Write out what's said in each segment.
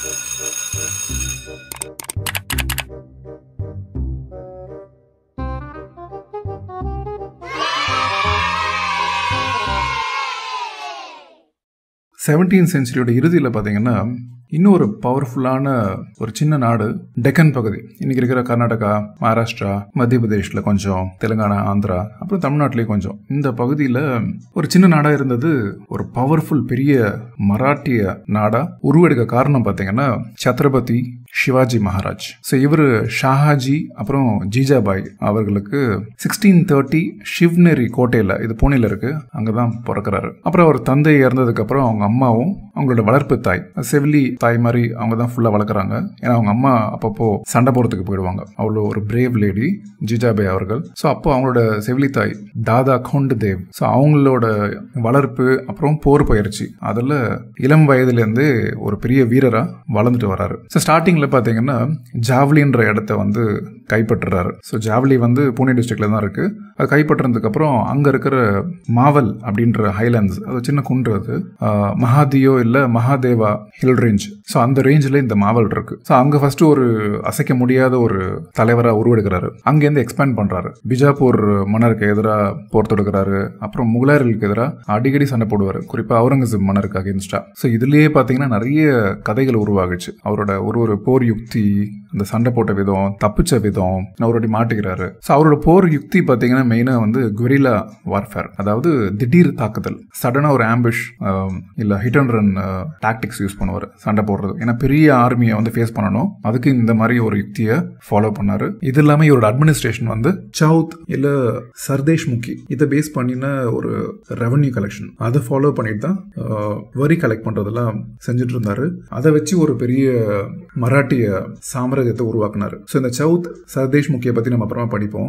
seventeen சென்ச்சுரியோட இறுதியில் பார்த்தீங்கன்னா இன்னொரு பவர்ஃபுல்லான ஒரு சின்ன நாடு டெக்கன் பகுதி இன்னைக்கு இருக்கிற கர்நாடகா மகாராஷ்டிரா மத்திய பிரதேஷ்ல கொஞ்சம் தெலுங்கானா ஆந்திரா அப்புறம் தமிழ்நாட்டிலேயே கொஞ்சம் இந்த பகுதியில் ஒரு சின்ன நாடா இருந்தது ஒரு பவர்ஃபுல் பெரிய மராட்டிய நாடா உருவெடுக்க காரணம் பார்த்தீங்கன்னா சத்ரபதி சிவாஜி மகாராஜ் ஸோ இவர் ஷாஹாஜி அப்புறம் ஜீஜாபாய் அவர்களுக்கு சிக்ஸ்டீன் தேர்ட்டி ஷிவ்னரி கோட்டையில் இது புனேல இருக்கு அங்கே தான் பிறக்கிறாரு அப்புறம் அவர் தந்தை இறந்ததுக்கு அப்புறம் அவங்க அம்மாவும் அவங்களோட வளர்ப்பு தாய் செவிலி தாய் மாதிரி அவங்க தான் ஃபுல்லாக வளர்க்குறாங்க ஏன்னா அவங்க அம்மா அப்பப்போ சண்டை போகிறதுக்கு போயிடுவாங்க அவ்வளோ ஒரு பிரேவ் லேடி ஜிஜாபாய் அவர்கள் ஸோ அப்போ அவங்களோட செவிலி தாய் தாதா கொண்டு தேவ் ஸோ அவங்களோட வளர்ப்பு அப்புறம் போர் பயிற்சி அதில் இளம் வயதுலேருந்து ஒரு பெரிய வீரராக வளர்ந்துட்டு வராரு ஸோ ஸ்டார்டிங்கில் பார்த்தீங்கன்னா ஜாவ்லின்ற இடத்த வந்து கைப்பற்றுறாரு ஸோ ஜாவ்லி வந்து புனே டிஸ்ட்ரிக்ட்ல தான் இருக்கு அது கைப்பற்றினதுக்கு அப்புறம் அங்கே இருக்கிற மாவல் அப்படின்ற ஹைலாண்ட்ஸ் அது சின்ன குன்று அது ஆஹ், மகாதியோ இல்லை மகாதேவா ஹில் ரேஞ்ச் ஸோ அந்த ரேஞ்சில் இந்த மாவல் இருக்கு ஸோ அங்கே ஃபர்ஸ்ட் ஒரு அசைக்க முடியாத ஒரு தலைவராக உருவெடுக்கிறாரு அங்கேருந்து எக்ஸ்பேண்ட் பண்றாரு பிஜாப்பூர் மன்னருக்கு எதிராக போர் தொடுக்கிறாரு அப்புறம் முகலாயர்களுக்கு எதிராக அடிக்கடி சண்டை போடுவார் குறிப்பாக அவுரங்கசீப் மன்னருக்கு அகேன்ஸ்டா ஸோ இதுலயே பார்த்தீங்கன்னா நிறைய கதைகள் உருவாகுச்சு அவரோட ஒரு ஒரு போர் யுக்தி அந்த சண்டை போட்ட விதம் தப்பிச்ச விதம் அவருடைய மாட்டுகிறாரு ஸோ அவரோட போர் யுக்தி பார்த்தீங்கன்னா மெயினாக வந்து குரிலா வார்ஃபேர் அதாவது திடீர் தாக்குதல் சடனாக ஒரு ஆம்பிஷ் இல்லை hit and run tactics use பண்ணுவார் சண்டை போடுறது ஏன்னா பெரிய ஆர்மியை வந்து ஃபேஸ் பண்ணணும் அதுக்கு இந்த மாதிரி ஒரு யுக்தியை ஃபாலோ பண்ணாரு இது இல்லாமல் இவரோட அட்மினிஸ்ட்ரேஷன் வந்து சவுத் இல்லை சர்தேஷ் முக்கி இதை பேஸ் பண்ணின ஒரு ரெவன்யூ கலெக்ஷன் அதை ஃபாலோ பண்ணிட்டு தான் அஹ், வரி கலெக்ட் பண்ணுறதெல்லாம் செஞ்சுட்டு இருந்தாரு அதை வச்சு ஒரு பெரிய மராட்டிய சாம்ராஜ்யத்தை உருவாக்குனாரு ஸோ இந்த சவுத் சர்தேஷ் முக்கிய பற்றி நம்ம அப்புறமா படிப்போம்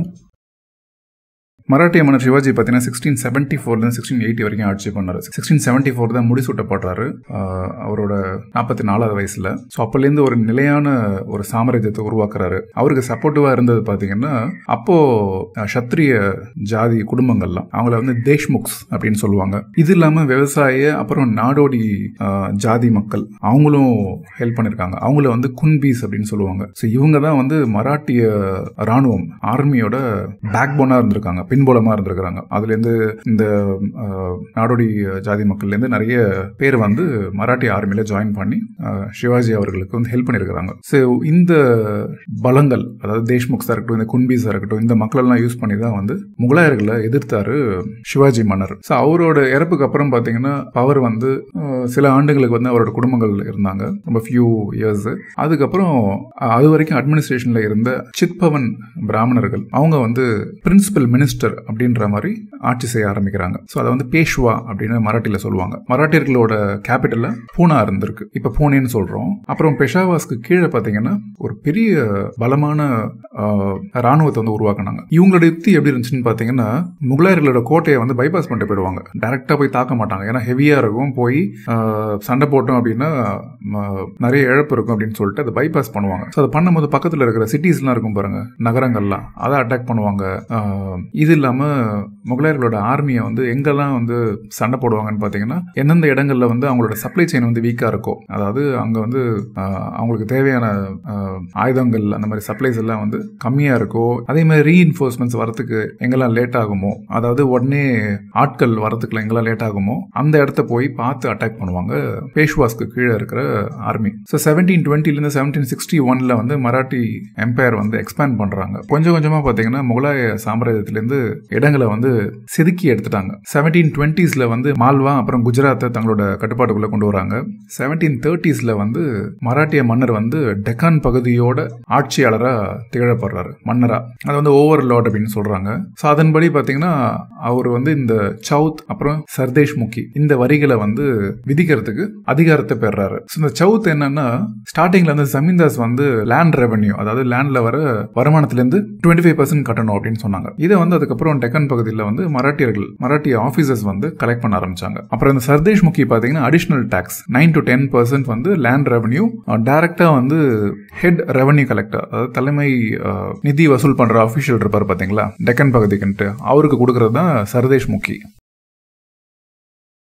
மராட்டிய மன்னர் சிவாஜி பார்த்தீங்கன்னா சிக்ஸ்டீன் செவன்ட்டி ஃபோர்லேருந்து சிக்ஸ்டீன் எயிட்டி வரைக்கும் ஆட்சி பண்ணார் சிக்ஸ்டீன் செவன்ட்டி ஃபோர் தான் முடிசூட்டப்படுறாரு ஆஹ் அவரோட நாற்பத்தி நாலாவது வயசில் ஸோ அப்போலேருந்து ஒரு நிலையான ஒரு சாம்ராஜ்யத்தை உருவாக்குறாரு அவருக்கு சப்போர்ட்டிவாக இருந்தது பார்த்தீங்கன்னா அப்போ அஹ், சத்திரிய ஜாதி குடும்பங்கள்லாம் அவங்கள வந்து தேஷ்முக்ஸ் அப்படின்னு சொல்லுவாங்க இது இல்லாமல் விவசாய அப்புறம் நாடோடி ஆஹ், ஜாதி மக்கள் அவங்களும் ஹெல்ப் பண்ணியிருக்காங்க அவங்கள வந்து குன்பீஸ் அப்படின்னு சொல்லுவாங்க ஸோ இவங்க தான் வந்து மராட்டிய ராணுவம் ஆர்மியோட பேக் போனா இருந்திருக்காங்க பின்புலமா இருந்திருக்காங்க அதுலேருந்து இந்த அஹ், நாடோடி ஜாதி மக்கள்லேருந்து நிறைய பேர் வந்து மராட்டிய ஆர்மியில ஜாயின் பண்ணி அஹ், சிவாஜி அவர்களுக்கு வந்து ஹெல்ப் பண்ணியிருக்கிறாங்க ஸோ இந்த பலங்கள் அதாவது தேஷ்முக்ஸாக இருக்கட்டும் இந்த குன்பீஸாக இருக்கட்டும் இந்த மக்களெல்லாம் யூஸ் பண்ணி தான் வந்து முகலாயர்களை எதிர்த்தாரு சிவாஜி மன்னர் ஸோ அவரோட இறப்புக்கு அப்புறம் பார்த்தீங்கன்னா பவர் வந்து அஹ், சில ஆண்டுகளுக்கு வந்து அவரோட குடும்பங்கள் இருந்தாங்க ரொம்ப ஃபியூ இயர்ஸ் அதுக்கப்புறம் அஹ், அது வரைக்கும் அட்மினிஸ்ட்ரேஷன்ல இருந்த சித்பவன் பிராமணர்கள் அவங்க வந்து பிரின்சிபல் மினிஸ்டர் அப்படின்ற மாதிரி ஆட்சி செய்ய ஆரம்பிக்கிறாங்க ஸோ அதை வந்து பேஷ்வா அப்படின்னு மராட்டியில் சொல்லுவாங்க மராட்டியர்களோட கேபிட்டல்ல பூனா இருந்திருக்கு இப்போ பூனேன்னு சொல்றோம் அப்புறம் பெஷாவாஸ்க்கு கீழே பார்த்தீங்கன்னா ஒரு பெரிய பலமான ஆஹ், ராணுவத்தை வந்து உருவாக்குனாங்க இவங்களோட யுக்தி எப்படி இருந்துச்சுன்னு பார்த்தீங்கன்னா முகலாயர்களோட கோட்டையை வந்து பைபாஸ் பண்ணிட்டு போயிடுவாங்க டைரக்டா போய் தாக்க மாட்டாங்க ஏன்னா ஹெவியா இருக்கும் போய் ஆஹ், சண்டை போட்டோம் அப்படின்னா ம- நிறைய இழப்பு இருக்கும் அப்படின்னு சொல்லிட்டு அதை பைபாஸ் பண்ணுவாங்க ஸோ அதை பண்ணும்போது பக்கத்தில் இருக்கிற சிட்டிஸ்லாம் இருக்கும் பாருங்க நகரங்கள்லாம் அதை அட்டாக் பண்ணுவாங்க ஆஹ், இது இல்லாம முகலாயர்களோட ஆர்மியை வந்து எங்கெல்லாம் வந்து சண்டை போடுவாங்கன்னு பார்த்தீங்கன்னா எந்தெந்த இடங்கள்ல வந்து அவங்களோட சப்ளை செயின் வந்து வீக்கா இருக்கோ அதாவது அங்க வந்து ஆஹ், அவங்களுக்கு தேவையான ஆஹ், ஆயுதங்கள் அந்த மாதிரி சப்ளைஸ் எல்லாம் வந்து கம்மியா இருக்கோ அதே மாதிரி ரீஇன்ஃபோர்ஸ்மெண்ட்ஸ் வரதுக்கு எங்கெல்லாம் லேட் ஆகுமோ அதாவது உடனே ஆட்கள் வரதுக்குள்ள எங்கெல்லாம் லேட் ஆகுமோ அந்த இடத்த போய் பார்த்து அட்டாக் பண்ணுவாங்க பேஷ்வாஸ்க்கு கீழே இருக்கிற ஆர்மி ஸோ செவன்டீன் டுவெண்ட்டிலேருந்து செவன்டீன் சிக்ஸ்டி ஒன்ல வந்து மராட்டி எம்பையர் வந்து எக்ஸ்பேண்ட் பண்றாங்க கொஞ்சம் கொஞ்சமா பார்த்தீங்கன்னா முகலாய சாம்ராஜ்யத்திலேருந்து இடங்களை வந்து செதுக்கி எடுத்துட்டாங்க செவன்டீன் டுவெண்ட்டீஸ்ல வந்து மால்வா அப்புறம் குஜராத்தை தங்களோட கட்டுப்பாட்டுக்குள்ள கொண்டு வராங்க செவன்டீன் தேர்ட்டிஸ்ல வந்து மராட்டிய மன்னர் வந்து டெக்கான் பகுதியோட ஆட்சியாளரா திகழப்படுறாரு மன்னரா அது வந்து ஓவர் லார்ட் அப்படின்னு சொல்றாங்க ஸோ அதன்படி பார்த்தீங்கன்னா அவர் வந்து இந்த சவுத் அப்புறம் சர்தேஷ் முக்கி இந்த வரிகளை வந்து விதிக்கிறதுக்கு அதிகாரத்தை பெறாரு ஸோ இந்த சவுத் என்னன்னா ஸ்டார்டிங்ல வந்து ஜமீன்தாஸ் வந்து லேண்ட் ரெவன்யூ அதாவது லேண்ட்ல வர வருமானத்திலேருந்து டுவெண்ட்டி ஃபைவ் பர்சன்ட் கட்டணும் அப்படின்னு சொன்னாங்க இதை வந்து அதுக்கப்புறம் டெக்கன் பகுதியில் வந்து மராட்டியர்கள் மராட்டிய ஆஃபீஸர்ஸ் வந்து கலெக்ட் பண்ண ஆரம்பிச்சாங்க அப்புறம் இந்த சர்தேஷ் முக்கி பார்த்தீங்கன்னா additional tax nine to ten percent வந்து லேண்ட் ரெவன்யூ டைரக்டா வந்து ஹெட் ரெவன்யூ கலெக்டர் அதாவது தலைமை அஹ், நிதி வசூல் பண்ற அஃபிஷியல் இருப்பார் பாத்தீங்களா டெக்கன் பகுதிக்குன்ட்டு அவருக்கு கொடுக்கறது தான் சர்தேஷ் முக்கி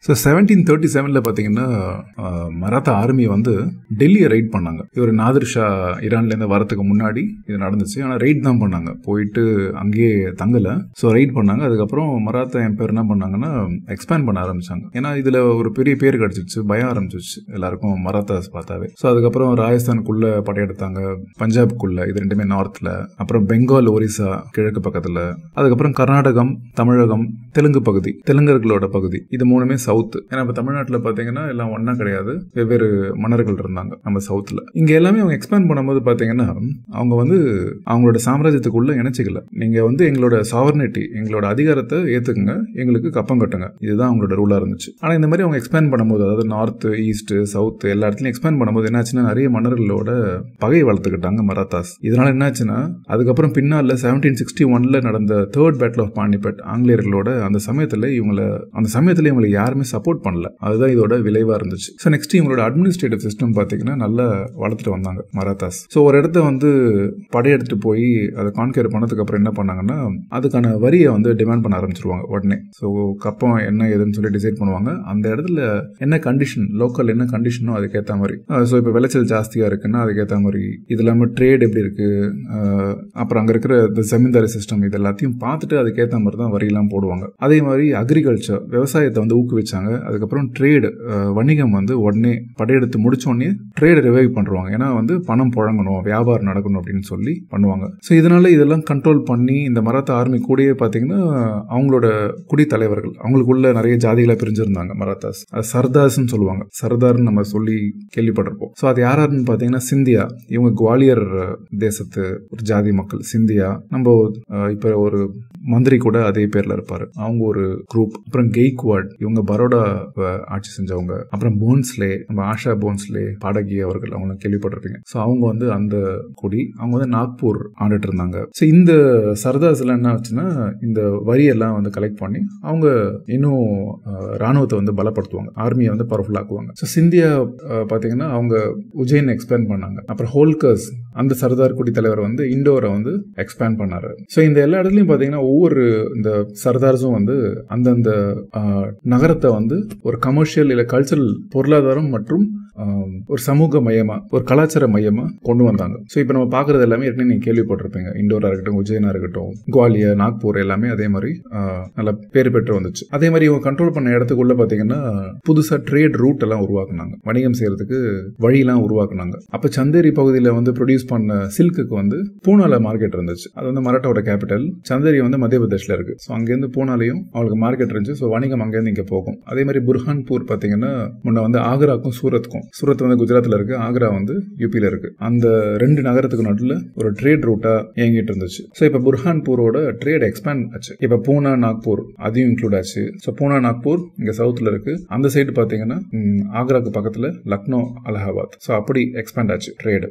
ஸோ செவன்டீன் தேர்ட்டி செவனில் பார்த்தீங்கன்னா அஹ், மராத்தா ஆர்மி வந்து டெல்லியை ரைட் பண்ணாங்க இவர் நாதிர் ஷா ஈரான்லேருந்து வரதுக்கு முன்னாடி இது நடந்துச்சு ஆனால் ரைட் தான் பண்ணாங்க போயிட்டு அங்கேயே தங்கலை ஸோ ரைட் பண்ணாங்க அதுக்கப்புறம் மராத்தா எம்பையர் என்ன பண்ணாங்கன்னா எக்ஸ்பேண்ட் பண்ண ஆரம்பிச்சாங்க ஏன்னா இதில் ஒரு பெரிய பேர் கிடச்சிச்சு பயம் ஆரம்பிச்சிச்சு எல்லாருக்கும் மராத்தாஸ் பார்த்தாவே ஸோ அதுக்கப்புறம் ராஜஸ்தானுக்குள்ள படையெடுத்தாங்க பஞ்சாப்குள்ள இது ரெண்டுமே நார்த்தில் அப்புறம் பெங்கால் ஒரிசா கிழக்கு பக்கத்தில் அதுக்கப்புறம் கர்நாடகம் தமிழகம் தெலுங்கு பகுதி தெலுங்கர்களோட பகுதி இது மூணுமே சவுத் ஏன்னா இப்போ தமிழ்நாட்டில் பார்த்தீங்கன்னா எல்லாம் ஒன்றா கிடையாது வெவ்வேறு மன்னர்கள் இருந்தாங்க நம்ம சவுத்தில் இங்கே எல்லாமே அவங்க எக்ஸ்பேண்ட் பண்ணும்போது பார்த்தீங்கன்னா அவங்க வந்து அவங்களோட சாம்ராஜ்யத்துக்குள்ள இணைச்சிக்கல நீங்கள் வந்து எங்களோட சாவர்னிட்டி எங்களோட அதிகாரத்தை ஏற்றுக்குங்க எங்களுக்கு கப்பம் கட்டுங்க இதுதான் அவங்களோட ரூலாக இருந்துச்சு ஆனால் இந்த மாதிரி அவங்க எக்ஸ்பேண்ட் பண்ணும்போது அதாவது நார்த் ஈஸ்ட் சவுத் எல்லா இடத்துலையும் எக்ஸ்பேண்ட் பண்ணும்போது என்னாச்சுன்னா நிறைய மன்னர்களோட பகை வளர்த்துக்கிட்டாங்க மராத்தாஸ் இதனால என்னாச்சுன்னா அதுக்கப்புறம் பின்னால செவன்டீன் சிக்ஸ்டி ஒன்ல நடந்த தேர்ட் பேட்டில் ஆஃப் பானிபட் ஆங்கிலேயர்களோட அந்த சமயத்தில் இவங்கள அந்த சமயத்தில் இவங்களை யாருமே சப்போர்ட் பண்ணல அதுதான் இதோட விளைவாக இருந்துச்சு ஸோ நெக்ஸ்ட் இவங்களோட அட்மினிஸ்ட்ரேட்டிவ் சிஸ்டம் பார்த்தீங்கன்னா நல்லா வளர்த்துட்டு வந்தாங்க மராத்தாஸ் ஸோ ஒரு இடத்த வந்து படையெடுத்துட்டு போய் அதை கான்கேர் பண்ணதுக்கு அப்புறம் என்ன பண்ணாங்கன்னா அதுக்கான வரியை வந்து டிமாண்ட் பண்ண ஆரம்பிச்சிருவாங்க உடனே ஸோ கப்பம் என்ன ஏதுன்னு சொல்லி டிசைட் பண்ணுவாங்க அந்த இடத்துல என்ன கண்டிஷன் லோக்கல் என்ன கண்டிஷனோ அதுக்கேற்ற மாதிரி ஸோ இப்போ விளைச்சல் ஜாஸ்தியாக இருக்குன்னா அதுக்கேற்ற மாதிரி இது இல்லாமல் ட்ரேட் எப்படி இருக்கு அஹ், அப்புறம் அங்கே இருக்கிற இந்த ஜமீன்தாரி சிஸ்டம் இது எல்லாத்தையும் பார்த்துட்டு அதுக்கேற்ற மாதிரி தான் வரியெல்லாம் போடுவாங்க அதே மாதிரி அக்ரிகல்ச்சர் விவசாயத்தை வந்து ஊக்குவிச்சாங்க அதுக்கப்புறம் ட்ரேடு வணிகம் வந்து உடனே படையெடுத்து முடிச்ச உடனே ட்ரேடு ரிவைவ் பண்ணுவாங்க ஏன்னா வந்து பணம் புழங்கணும் வியாபாரம் நடக்கணும் அப்படின்னு சொல்லி பண்ணுவாங்க ஸோ இதனால இதெல்லாம் கண்ட்ரோல் பண்ணி இந்த மராத்தா ஆர்மி கூடயே பார்த்தீங்கன்னா அவங்களோட குடித்தலைவர்கள் அவங்களுக்குள்ள நிறைய ஜாதிகளை பிரிஞ்சிருந்தாங்க மராத்தாஸ் அது சர்தார்ஸ்னு சொல்லுவாங்க சர்தார்னு நம்ம சொல்லி கேள்விப்பட்டிருப்போம் ஸோ அது யாராருன்னு பார்த்தீங்கன்னா சிந்தியா இவங்க குவாலியர் தேசத்து ஒரு ஜாதி மக்கள் சிந்தியா நம்ம அஹ், இப்போ ஒரு மந்திரி கூட அதே பேர்ல இருப்பாரு அவங்க ஒரு குரூப் அப்புறம் கெய்க்வாட் இவங்க பரோடா அஹ், ஆட்சி செஞ்சவங்க அப்புறம் போன்ஸ்லே நம்ம ஆஷா போன்ஸ்லே பாடகி அவர்கள் அவங்க கேள்விப்பட்டிருப்பீங்க ஸோ அவங்க வந்து அந்த குடி அவங்க வந்து நாக்பூர் ஆண்டுட்டு இருந்தாங்க ஸோ இந்த சர்தார்ஸ் எல்லாம் என்ன ஆச்சுன்னா இந்த வரியெல்லாம் வந்து கலெக்ட் பண்ணி அவங்க இன்னும் அஹ், ராணுவத்தை வந்து பலப்படுத்துவாங்க ஆர்மியை வந்து பவர்ஃபுல் ஆக்குவாங்க ஸோ சிந்தியா அஹ், பார்த்தீங்கன்னா அவங்க உஜ்ஜைன் எக்ஸ்பேண்ட் பண்ணாங்க அப்புறம் ஹோல்கர்ஸ் அந்த சர்தார் குடி தலைவர் வந்து இண்டோரை வந்து எக்ஸ்பேண்ட் பண்ணாரு ஸோ இந்த எல்லா இடத்துலையும் பார்த்தீங்கன்னா ஒவ்வொரு இந்த சர்தார்ஸும் வந்து அந்தந்த ஆஹ், நகரத்தை வந்து ஒரு கமர்ஷியல் இல்லை கல்ச்சரல் பொருளாதாரம் மற்றும் ஆஹ், ஒரு சமூக மையமா ஒரு கலாச்சார மையமா கொண்டு வந்தாங்க ஸோ இப்போ நம்ம பார்க்கறது எல்லாமே ஏற்கனவே நீங்க கேள்விப்பட்டிருப்பீங்க இண்டோரா இருக்கட்டும் உஜ்ஜைனா இருக்கட்டும் குவாலியர் நாக்பூர் எல்லாமே அதே மாதிரி ஆஹ், நல்ல பேர் பெற்று வந்துச்சு அதே மாதிரி இவங்க கண்ட்ரோல் பண்ண இடத்துக்குள்ள பார்த்தீங்கன்னா புதுசா ட்ரேட் ரூட் எல்லாம் உருவாக்குனாங்க வணிகம் செய்யறதுக்கு வழியெல்லாம் உருவாக்குனாங்க அப்ப சந்தேரி பகுதியில் வந்து ப்ரொடியூஸ் பண்ண சில்க்குக்கு வந்து பூனால மார்க்கெட் இருந்துச்சு அது வந்து மராட்டாவோட கேபிட்டல் சந்தேரி வந்து மத்திய பிரதேஷ்ல இருக்கு ஸோ அங்கேருந்து பூனாலையும் அவங்களுக்கு மார்க்கெட் இருந்துச்சு ஸோ வணிகம் அங்கேருந்து இங்கே போகும் அதே மாதிரி புர்ஹான்பூர் பார்த்தீங்கன்னா முன்ன வந்து ஆக்ராக்கும் சூரத்துக்கும் சூரத் வந்து குஜராத்தில் இருக்கு ஆக்ரா வந்து யூபியில் இருக்கு அந்த ரெண்டு நகரத்துக்கு நடுவில் ஒரு ட்ரேட் ரூட்டா இயங்கிட்டு இருந்துச்சு ஸோ இப்போ புர்ஹான்பூரோட ட்ரேட் எக்ஸ்பேண்ட் ஆச்சு இப்போ பூனா நாக்பூர் அதையும் இன்க்ளூட் ஆச்சு ஸோ பூனா நாக்பூர் இங்க சவுத்தில் இருக்கு அந்த சைடு பார்த்தீங்கன்னா ம், ஆக்ராக்கு பக்கத்தில் லக்னோ அலகாபாத் ஸோ அப்படி எக்ஸ்பேண்ட் ஆச்சு ட்ரேடு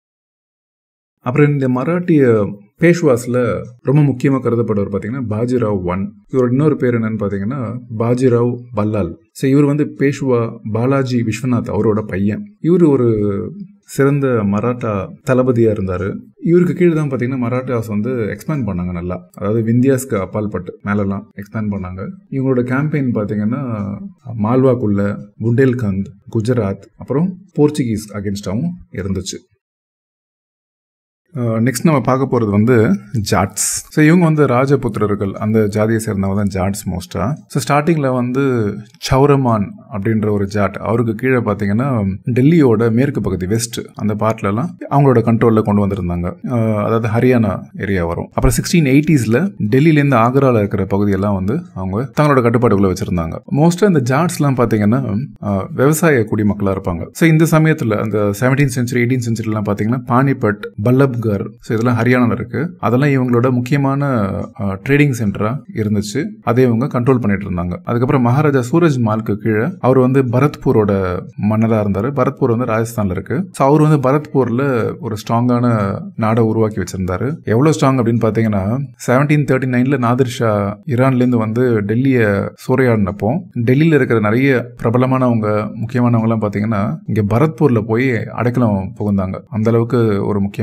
அப்புறம் இந்த மராட்டிய பேஷ்வாஸில் ரொம்ப முக்கியமாக கருதப்படுவர் பார்த்தீங்கன்னா பாஜிராவ் ஒன் இவரோட இன்னொரு பேர் என்னன்னு பார்த்தீங்கன்னா பாஜிராவ் பல்லால் ஸோ இவர் வந்து பேஷ்வா பாலாஜி விஸ்வநாத் அவரோட பையன் இவர் ஒரு சிறந்த மராட்டா தளபதியாக இருந்தார் இவருக்கு கீழே தான் பார்த்தீங்கன்னா மராட்டாஸ் வந்து எக்ஸ்பேண்ட் பண்ணாங்க நல்லா அதாவது விந்தியாஸ்க்கு அப்பால்பட்டு மேலெல்லாம் எக்ஸ்பேண்ட் பண்ணாங்க இவங்களோட கேம்பெயின் பார்த்தீங்கன்னா மால்வாக்குள்ள புண்டேல்கந்த் குஜராத் அப்புறம் போர்ச்சுகீஸ் அகேன்ஸ்டாகவும் இருந்துச்சு நெக்ஸ்ட் நம்ம பார்க்க போகிறது வந்து ஜாட்ஸ் ஸோ இவங்க வந்து ராஜபுத்திரர்கள் அந்த ஜாதியை சேர்ந்தவங்க தான் ஜாட்ஸ் மோஸ்ட்டாக ஸோ ஸ்டார்டிங்கில் வந்து சௌரமான் அப்படின்ற ஒரு ஜாட் அவருக்கு கீழே பார்த்தீங்கன்னா டெல்லியோட மேற்கு பகுதி வெஸ்ட் அந்த பார்ட்லலாம் அவங்களோட கண்ட்ரோலில் கொண்டு வந்திருந்தாங்க அஹ் அதாவது ஹரியானா ஏரியா வரும் அப்புறம் சிக்ஸ்டீன் எயிட்டிஸில் டெல்லியிலேருந்து ஆக்ராவில் இருக்கிற பகுதியெல்லாம் வந்து அவங்க தங்களோட கட்டுப்பாடுக்குள்ளே வச்சுருந்தாங்க மோஸ்ட்டாக இந்த ஜாட்ஸ்லாம் பார்த்தீங்கன்னா அஹ், விவசாய குடிமக்களாக இருப்பாங்க ஸோ இந்த சமயத்தில் அந்த செவன்டீன் சென்ச்சுரி எயிட்டீன் சென்ச்சுரிலாம் பார்த்தீங்கன்னா பானிபட் பல்லப்கர் ஸோ இதெல்லாம் ஹரியானாவில் இருக்கு அதெல்லாம் இவங்களோட முக்கியமான ட்ரேடிங் சென்டரா இருந்துச்சு அதை இவங்க கண்ட்ரோல் பண்ணிட்டு இருந்தாங்க அதுக்கப்புறம் மகாராஜா சூரஜ் மால்க்கு கீழே அவர் வந்து பரத்பூரோட மன்னராக இருந்தார் பரத்பூர் வந்து ராஜஸ்தான்ல இருக்கு ஸோ அவர் வந்து பரத்பூர்ல ஒரு ஸ்ட்ராங்கான நாடை உருவாக்கி வச்சிருந்தாரு எவ்வளவு ஸ்ட்ராங் அப்படின்னு பார்த்தீங்கன்னா செவன்டீன் தேர்ட்டி நைன்ல நாதிர் ஷா ஈரான்லேருந்து வந்து டெல்லியை சூறையாடினப்போ டெல்லியில் இருக்கிற நிறைய பிரபலமானவங்க முக்கியமானவங்கலாம் பார்த்தீங்கன்னா இங்கே பரத்பூர்ல போய் அடைக்கலம் புகுந்தாங்க அந்த அளவுக்கு ஒரு முக்கியமான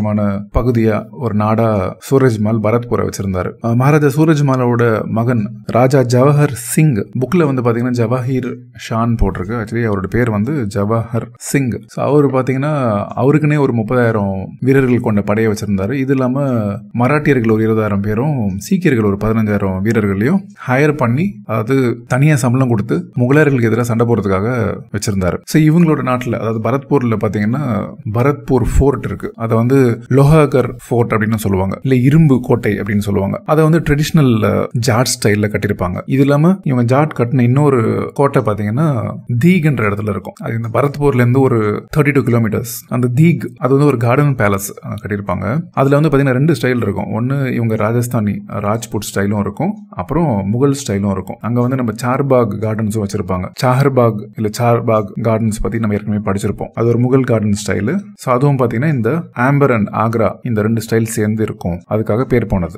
பகுதியா ஒரு நாடா சூரஜ்மால் பரத்பூரை வச்சிருந்தாரு அஹ் மகாராஜா சூரஜ்மாலோட மகன் ராஜா ஜவஹர் சிங் புக்ல வந்து பாத்தீங்கன்னா ஜவஹீர் ஷான் போட்டிருக்கு ஆக்சுவலி அவரோட பேர் வந்து ஜவஹர் சிங் ஸோ அவர் பாத்தீங்கன்னா அவருக்குன்னே ஒரு முப்பதாயிரம் வீரர்கள் கொண்ட படையை வச்சிருந்தாரு இது இல்லாம மராட்டியர்கள் ஒரு இருபதாயிரம் பேரும் சீக்கியர்கள் ஒரு பதினஞ்சாயிரம் வீரர்களையும் ஹையர் பண்ணி அதாவது தனியா சம்பளம் கொடுத்து முகலாயர்களுக்கு எதிராக சண்டை போடுறதுக்காக வச்சிருந்தாரு ஸோ இவங்களோட நாட்டில் அதாவது பரத்பூர்ல பாத்தீங்கன்னா பரத்பூர் ஃபோர்ட் இருக்கு அதை வந்து லோஹாகர் ஃபோர்ட் அப்படின்னு சொல்லுவாங்க இல்ல இரும்பு கோட்டை அப்படின்னு சொல்லுவாங்க அதை வந்து ட்ரெடிஷ்னல் ஜாட் ஸ்டைல்ல கட்டியிருப்பாங்க இது இல்லாம இவங்க ஜாட் கட்டின இன்னொரு கோட்டை பாத்தீங்கன்னா தீக்ன்ற இடத்துல இருக்கும் அது இந்த பரத்பூர்ல இருந்து ஒரு தேர்ட்டி டூ கிலோமீட்டர்ஸ் அந்த தீக் அது வந்து ஒரு கார்டன் பேலஸ் கட்டியிருப்பாங்க அதுல வந்து பாத்தீங்கன்னா ரெண்டு ஸ்டைல் இருக்கும் ஒன்னு இவங்க ராஜஸ்தானி ராஜ்புட் ஸ்டைலும் இருக்கும் அப்புறம் முகல் ஸ்டைலும் இருக்கும் அங்க வந்து நம்ம சார்பாக் கார்டன்ஸும் வச்சிருப்பாங்க சார்பாக் இல்ல சார்பாக் கார்டன்ஸ் பத்தி நம்ம ஏற்கனவே படிச்சிருப்போம் அது ஒரு முகல் கார்டன் ஸ்டைலு ஸோ அதுவும் பாத்தீங்கன்னா இந்த ஆம்பர் அண்ட் ஆக்ரா இந்த ரெண்டு ஸ்டைல் சேர்ந்து இருக்கும் அதுக்காக பேர் போனது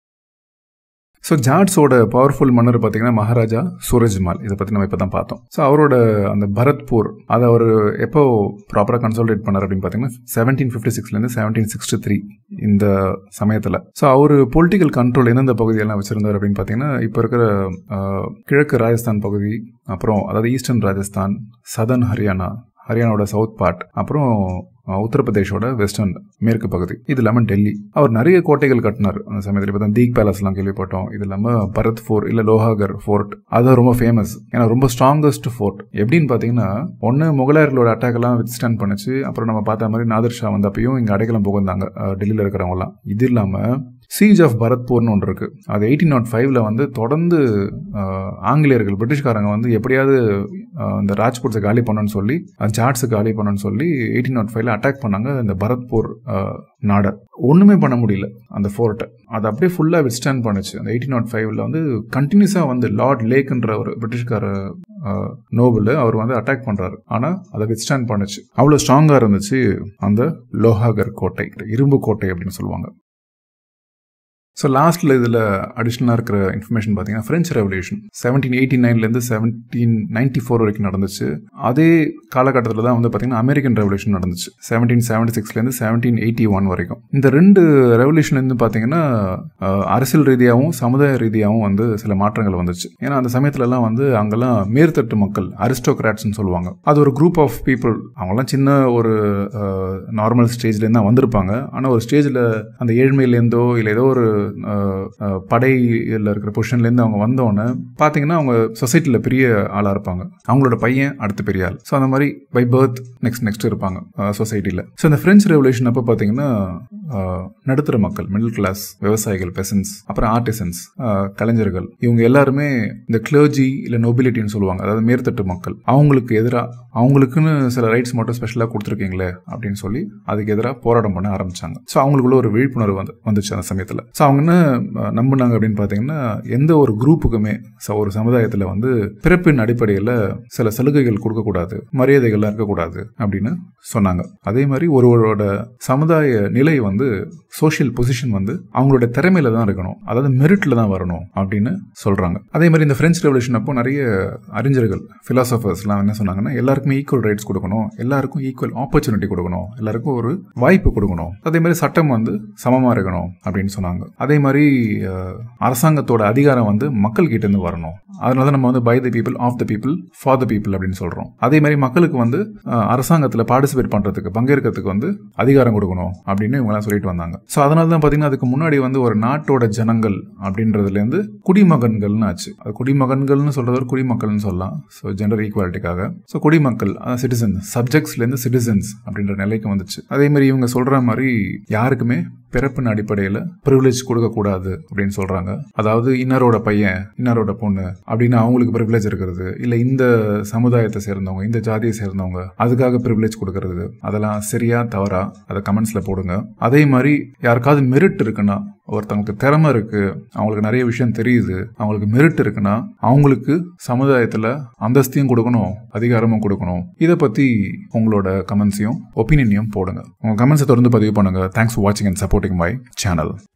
ஸோ ஜாட்ஸோட பவர்ஃபுல் மன்னர் பார்த்தீங்கன்னா மகாராஜா சூரஜ்மால் இதை பற்றி நம்ம இப்போ தான் பார்த்தோம் ஸோ அவரோட அந்த பரத்பூர் அதை அவர் எப்போ ப்ராப்பராக கன்சல்டேட் பண்ணார் அப்படின்னு பார்த்தீங்கன்னா செவன்டீன் ஃபிஃப்டி சிக்ஸ்லேருந்து செவன்டீன் சிக்ஸ்டி த்ரீ இந்த சமயத்தில் ஸோ அவர் பொலிட்டிக்கல் கண்ட்ரோல் எந்தெந்த பகுதியெல்லாம் வச்சிருந்தார் அப்படின்னு பார்த்தீங்கன்னா இப்போ இருக்கிற அஹ், கிழக்கு ராஜஸ்தான் பகுதி அப்புறம் அதாவது ஈஸ்டர்ன் ராஜஸ்தான் சதர்ன் ஹரியானா ஹரியானாவோட சவுத் பார்ட் அப்புறம் அஹ், உத்தரப்பிரதேஷோட வெஸ்டர்ன் மேற்கு பகுதி இது இல்லாமல் டெல்லி அவர் நிறைய கோட்டைகள் கட்டினார் அந்த சமயத்தில் இப்போ தான் தீக் பேலஸ்லாம் கேள்விப்பட்டோம் இது இல்லாமல் பரத் ஃபோர்ட் இல்லை லோஹாகர் ஃபோர்ட் அது ரொம்ப ஃபேமஸ் ஏன்னா ரொம்ப ஸ்ட்ராங்கஸ்ட் ஃபோர்ட் எப்படின்னு பார்த்தீங்கன்னா ஒன்று முகலாயர்களோட அட்டாக் எல்லாம் வித்ஸ்டாண்ட் பண்ணுச்சு அப்புறம் நம்ம பார்த்த மாதிரி நாதர் ஷா வந்தப்பையும் இங்கே அடைக்கலம் புகுந்தாங்க அஹ், டெல்லியில் இருக்கிறவங்கலாம் இது இல்லாமல் சீஜ் ஆஃப் பரத்பூர்னு ஒன்று இருக்கு அது எயிட்டீன் நாட் ஃபைவ்ல வந்து தொடர்ந்து அஹ், ஆங்கிலேயர்கள் பிரிட்டிஷ்காரங்க வந்து எப்படியாவது அஹ், இந்த ராஜ்பூட்ஸை காலி பண்ணணும்னு சொல்லி ஜாட்ஸை காலி பண்ணணும்னு சொல்லி எயிட்டீன் நாட் ஃபைவ்ல அட்டாக் பண்ணாங்க இந்த பரத்பூர் அஹ், நாடை ஒன்றுமே பண்ண முடியல அந்த ஃபோர்ட்டை அது அப்படியே ஃபுல்லாக வித்ஸ்டாண்ட் பண்ணுச்சு அந்த எயிட்டீன் நாட் ஃபைவ்ல வந்து கண்டினியூஸாக வந்து லார்ட் லேக்ன்ற ஒரு பிரிட்டிஷ்கார நோபல் அவர் வந்து அட்டாக் பண்றாரு ஆனா அதை வித்ஸ்டாண்ட் பண்ணுச்சு அவ்வளவு ஸ்ட்ராங்கா இருந்துச்சு அந்த லோஹாகர் கோட்டை இரும்பு கோட்டை அப்படின்னு சொல்லுவாங்க ஸோ லாஸ்ட்டில் இதில் அடிஷ்னலாக இருக்கிற இன்ஃபர்மேஷன் பார்த்தீங்கன்னா ஃப்ரெஞ்ச் ரெவல்யூஷன் செவன்டீன் எயிட்டி நைன்லேருந்து செவன்டீன் நைன்டி ஃபோர் வரைக்கும் நடந்துச்சு அதே காலகட்டத்தில் தான் வந்து பார்த்தீங்கன்னா அமெரிக்கன் ரெவல்யூஷன் நடந்துச்சு செவன்டீன் செவன்டி சிக்ஸ்லேருந்து செவன்டீன் எயிட்டி ஒன் வரைக்கும் இந்த ரெண்டு ரெவல்யூஷன் வந்து பார்த்தீங்கன்னா அஹ், அரசியல் ரீதியாகவும் சமுதாய ரீதியாகவும் வந்து சில மாற்றங்கள் வந்துச்சு ஏன்னா அந்த சமயத்துலலாம் வந்து அங்கெல்லாம் மேற்தட்டு மக்கள் அரிஸ்டோகிராட்ஸ்னு சொல்லுவாங்க அது ஒரு குரூப் ஆஃப் பீப்புள் அவங்கெல்லாம் சின்ன ஒரு நார்மல் ஸ்டேஜ்லேருந்து தான் வந்திருப்பாங்க ஆனால் ஒரு ஸ்டேஜில் அந்த ஏழ்மையிலேருந்தோ இல்லை ஏதோ ஒரு அஹ், அஹ், படையில் இருக்கிற பொசிஷன்லேருந்து அவங்க வந்தோடனே பார்த்தீங்கன்னா அவங்க சொசைட்டியில் பெரிய ஆளாக இருப்பாங்க அவங்களோட பையன் அடுத்த பெரிய ஆள் ஸோ அந்த மாதிரி பை பர்த் நெக்ஸ்ட் நெக்ஸ்ட் இருப்பாங்க சொசைட்டியில் ஸோ இந்த ஃப்ரெஞ்ச் ரெவல்யூஷன் அப்போ பார்த்தீங்கன்னா அஹ், நடுத்தர மக்கள் மிடில் கிளாஸ் விவசாயிகள் பெசன்ஸ் அப்புறம் ஆர்டிசன்ஸ் கலைஞர்கள் இவங்க எல்லாருமே இந்த கிளர்ஜி இல்லை நொபிலிட்டின்னு சொல்லுவாங்க அதாவது மேற்தட்டு மக்கள் அவங்களுக்கு எதிராக அவங்களுக்குன்னு சில ரைட்ஸ் மட்டும் ஸ்பெஷலாக கொடுத்துருக்கீங்களே அப்படின்னு சொல்லி அதுக்கு எதிராக போராட்டம் பண்ண ஆரம்பிச்சாங்க ஸோ அவங்களுக்குள்ள ஒரு விழிப்புணர்வு வந்து வந்துச்சு அந்த சமயத்தில் ஸோ அவங்க என்ன அஹ், நம்புனாங்க அப்படின்னு பார்த்தீங்கன்னா எந்த ஒரு குரூப்புக்குமே ச- ஒரு சமுதாயத்தில் வந்து பிறப்பின் அடிப்படையில் சில சலுகைகள் கொடுக்கக்கூடாது மரியாதைகள்லாம் இருக்கக்கூடாது அப்படின்னு சொன்னாங்க அதே மாதிரி ஒருவரோட சமுதாய நிலை வந்து சோஷியல் பொசிஷன் வந்து அவங்களோட திறமையில தான் இருக்கணும் அதாவது மெரிட்ல தான் வரணும் அப்படின்னு சொல்றாங்க அதே மாதிரி இந்த பிரெஞ்சு ரெவல்யூஷன் அப்போ நிறைய அறிஞர்கள் பிலாசபர்ஸ்லாம் என்ன சொன்னாங்கன்னா எல்லாருக்குமே ஈக்குவல் ரைட்ஸ் கொடுக்கணும் எல்லாருக்கும் ஈக்குவல் ஆப்பர்ச்சுனிட்டி கொடுக்கணும் எல்லாருக்கும் ஒரு வாய்ப்பு கொடுக்கணும் அதே மாதிரி சட்டம் வந்து சமமா இருக்கணும் அப்படின்னு சொன்னாங்க அதே மாதிரி அஹ், அரசாங்கத்தோட அதிகாரம் வந்து மக்கள் கிட்ட இருந்து வரணும் அதனால தான் நம்ம வந்து by the people of the people for the people அப்படின்னு சொல்றோம் அதே மாதிரி மக்களுக்கு வந்து அஹ், அரசாங்கத்தில் பார்ட்டிசிபேட் பண்றதுக்கு பங்கேற்கிறதுக்கு வந்து அதிகாரம் கொடுக்கணும் அப்படின்னு இவங்கெல்லாம் சொல்லிட்டு வந்தாங்க ஸோ அதனால தான் பார்த்தீங்கன்னா அதுக்கு முன்னாடி வந்து ஒரு நாட்டோட ஜனங்கள் அப்படின்றதுலேருந்து குடிமகன்கள்னு ஆச்சு அது குடிமகன்கள்னு சொல்றது ஒரு குடிமக்கள்னு சொல்லலாம் ஸோ ஜெண்டர் ஈக்குவாலிட்டிக்காக ஸோ குடிமக்கள் சிட்டிசன் சப்ஜெக்ட்ஸ்லேருந்து சிட்டிசன்ஸ் அப்படின்ற நிலைக்கு வந்துச்சு அதே மாதிரி இவங்க சொல்ற மாதிரி யாருக்குமே பிறப்பின் அடிப்படையில் ப்ரிவிலேஜ் கொடுக்கக்கூடாது அப்படின்னு சொல்றாங்க அதாவது இன்னரோட பையன் இன்னரோட பொண்ணு அப்படின்னு அவங்களுக்கு ப்ரிவிலேஜ் இருக்கிறது இல்லை இந்த சமுதாயத்தை சேர்ந்தவங்க இந்த ஜாதியை சேர்ந்தவங்க அதுக்காக ப்ரிவிலேஜ் கொடுக்கறது அதெல்லாம் சரியா தவறா அதை கமெண்ட்ஸ்ல போடுங்க அதே மாதிரி யாருக்காவது மெரிட் இருக்குன்னா ஒருத்தவங்களுக்கு திறமை இருக்கு அவங்களுக்கு நிறைய விஷயம் தெரியுது அவங்களுக்கு மெரிட் இருக்குன்னா அவங்களுக்கு சமுதாயத்துல அந்தஸ்தையும் கொடுக்கணும் அதிகாரமும் கொடுக்கணும் இதை பத்தி உங்களோட கமெண்ட்ஸையும் ஒப்பீனியனையும் போடுங்க உங்க கமெண்ட்ஸை தொடர்ந்து பதிவு பண்ணுங்க தேங்க்ஸ் ஃபார் வாட்சிங் அண்ட் சப்போர்ட்டிங் மை சேனல்